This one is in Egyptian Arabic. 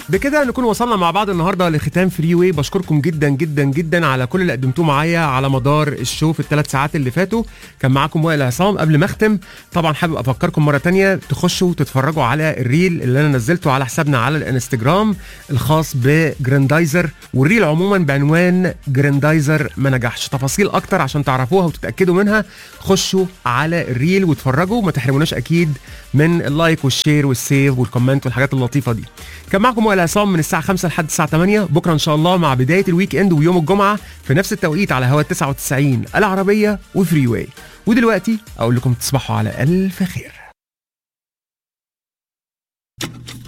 بكده نكون وصلنا مع بعض النهارده لختام فري واي بشكركم جدا جدا جدا على كل اللي قدمتوه معايا على مدار الشو في الثلاث ساعات اللي فاتوا كان معاكم وائل عصام قبل ما اختم طبعا حابب افكركم مره تانية تخشوا وتتفرجوا على الريل اللي انا نزلته على حسابنا على الانستجرام الخاص بجراندايزر والريل عموما بعنوان جراندايزر ما نجحش تفاصيل اكتر عشان تعرفوها وتتاكدوا منها خشوا على الريل واتفرجوا ما تحرموناش اكيد من اللايك والشير والسيف والكومنت والحاجات اللطيفه دي كان معكم وائل عصام من الساعه 5 لحد الساعه 8 بكره ان شاء الله مع بدايه الويك اند ويوم الجمعه في نفس التوقيت على هوا 99 العربيه وفري واي ودلوقتي اقول لكم تصبحوا على الف خير